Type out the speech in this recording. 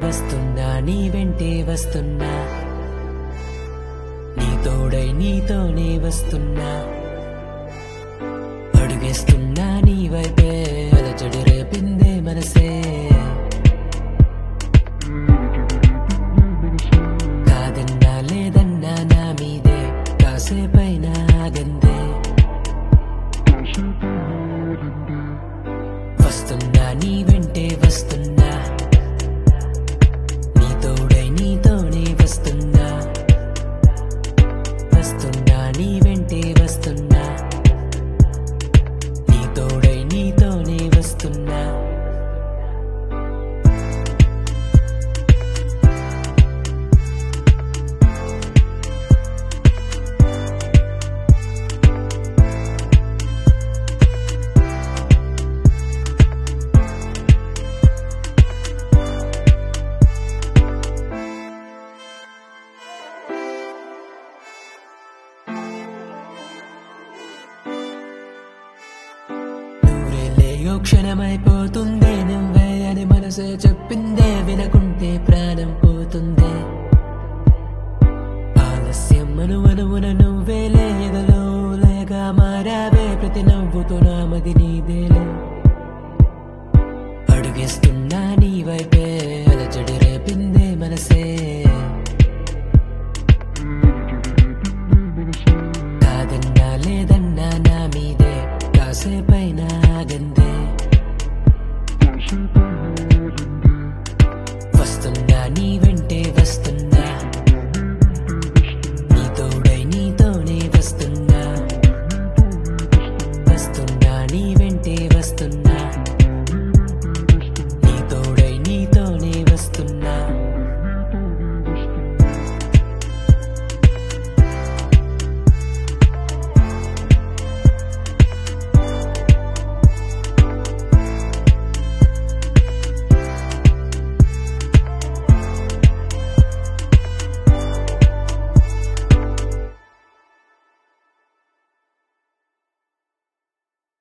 వస్తున్నా నీ వెంటే వస్తున్నా నీ తోడై నీతోనే వస్తున్నా అడుగేస్తున్నా నీ వైపే అలజడి రేపిందే మనసే కాదన్నా లేదన్నా నా మీదే కాసేపైనా ఆగందే వస్తున్నా నీ వెంటే వస్తున్నా నీ తోడై నీతోనే వస్తున్నా వస్తున్నా నీ వెంటే వస్తున్నా నీ తోడై నీతోనే వస్తున్నా నూరేళ్ళేయో క్షణమైపోతుందే నువ్వే అని మనసే చెప్పిందే వినకుంటే ప్రాణం పోతుందే ఆలస్యం అనువనువున నువ్వే లేగలో లేగా మారావే ప్రతి నవ్వుతో నామది నీదేలే అడుగేస్తున్నా నీ వైపే అలజడి రేపిందే మనసే కాదన్నా లేదన్నా నా మీదే కాసేపై